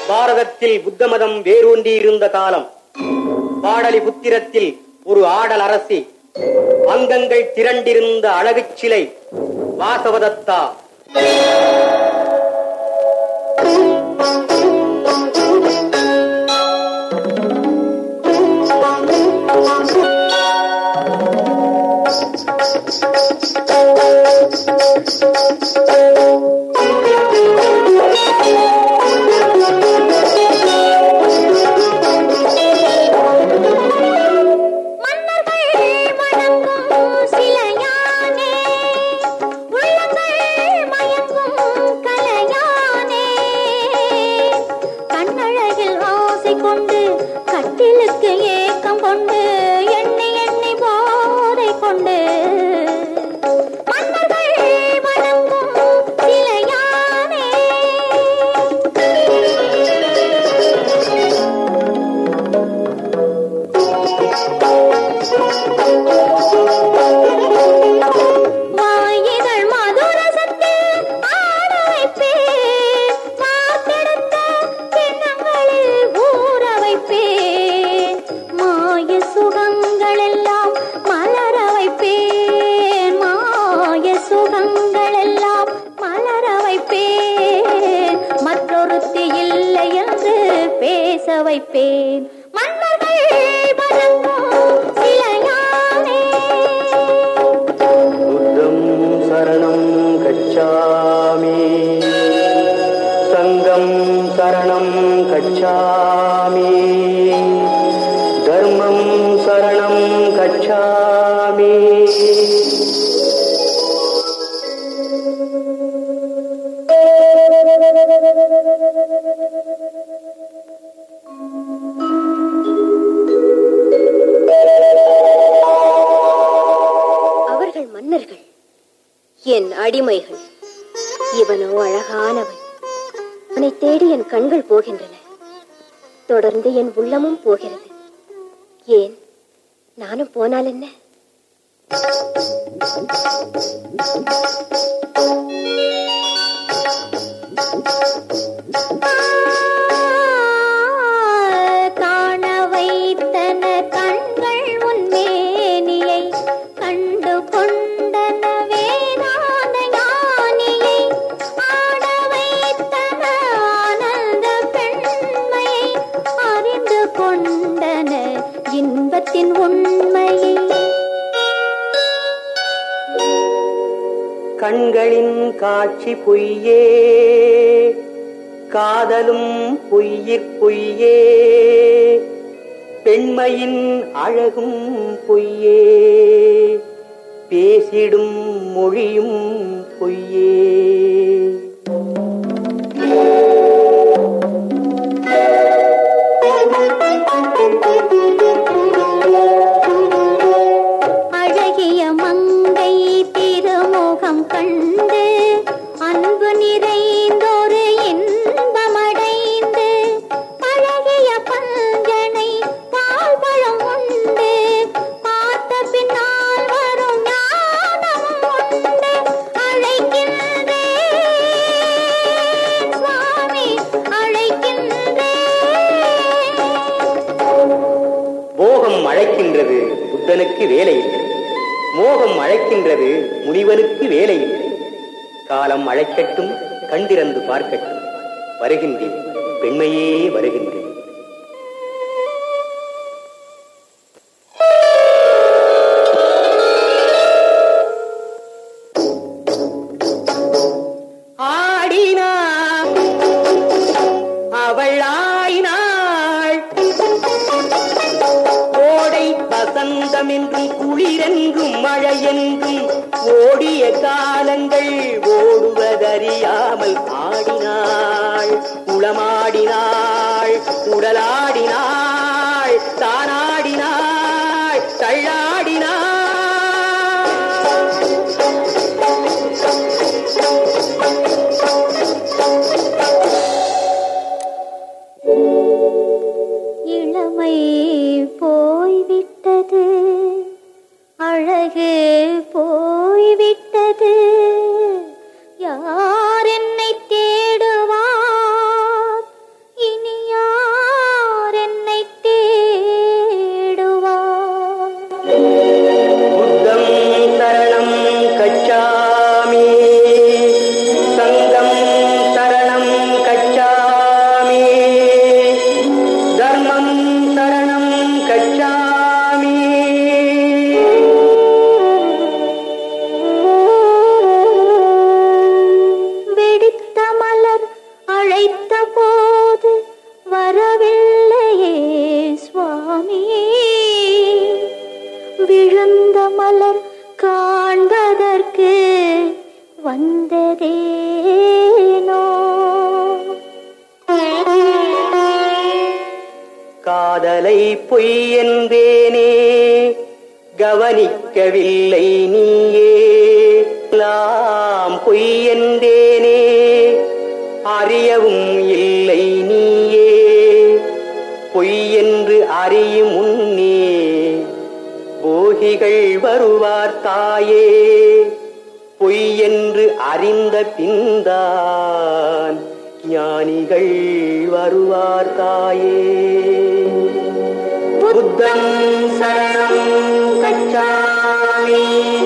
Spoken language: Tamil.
பாரதத்தில் புத்த மதம் வேரூன்றியிருந்த காலம் பாடலி புத்திரத்தில் ஒரு ஆடல் அரசி அங்கங்கள் திரண்டிருந்த அழகுச் சிலை வாசவதத்தா மன்னர்கள் வணங்கும் சிலையானே உள்ளங்கள் மயங்கும் கலையானே கண்ணழகில் ஆசை கொண்டு கட்டிலுக்கு ஏக்கம் கொண்டு எண்ணி எண்ணி போதை கொண்டு மன்னர்கள் வணங்கும் சிலையானே வாயிதழ் மதுரசத்தில் ஆட வைப்பேன் பார்த்தெடுத்த கிண்ணங்களில் ஊற வைப்பேன் மாய சுகங்கள் எல்லாம் மலர வைப்பேன் மாய சுகங்கள் எல்லாம் மலர வைப்பேன் மற்றொருத்தி இல்லை என்று பேச வைப்பேன் மன்னர்கள் வணங்கும் சிலையானே புத்தம் சரணம் கச்சாமி சங்கம் சரணம் கச்சாமி தர்மம் சரணம் கச்சாமி அவர்கள் மன்னர்கள் என் அடிமைகள் இவனோ அழகானவன் அவனை தேடி என் கண்கள் போகின்றன தொடர்ந்து என் உள்ளமும் போகிறது ஏன் நானும் போனால் என்ன காண வைத்தன கண்கள் உன்மேனியை கண்டு கொண்டன வேதாந்த ஞானியை ஆட வைத்தன ஆனந்த பெண்மையை அறிந்து கொண்டன இன்பத்தின் உண்மையை கண்களின் காட்சி பொய்யே காதலும் பொய்யிற் பொய்யே பெண்மையின் அழகும் பொய்யே பேசிடும் மொழியும் பொய்யே அழகிய மங்கை திருமுகம் கண்டு அன்பு நிறைந்தொரு இன்பமடைந்து பழகிய பஞ்சனை பால் பழம் உண்டு பார்த்த பின்னால் வரும் ஞானமும் உண்டு அழைக்கின்றேன் சுவாமி அழைக்கின்றேன் மோகம் அழைக்கின்றது புத்தனுக்கு வேலை இல்லை மோகம் அழைக்கின்றது முனிவனுக்கு வேலை இல்லை காலம் அழைக்கட்டும் கண்டிறந்து பார்க்கட்டும் வருகின்றேன் பெண்மையே வருகின்றேன் ஆடினாள் அவள் ஆயினாள் கோடை வசந்தம் என்றும் குளிரென்றும் மழையென்றும் ஓடிய காலங்கள் ஓடுவதறியாமல் ஆடினாள் உளமாடினாள் உடலாடினாள் தானாடினாள் தள்ளாடினாள் இளமை போய்விட்டது அழகு போய்விட்டது யார் வந்ததேனோ காதலை பொய் என்றேனே கவனிக்கவில்லை நீயே எல்லாம் பொய் என்றேனே அறியவும் இல்லை நீயே பொய் என்று அறியும் முன்னே போகிகள் வருவார் தாயே பொய் என்று அறிந்த பின்தான் ஞானிகள் வருவார் தாயே புத்தம் சரணம் கச்சாமி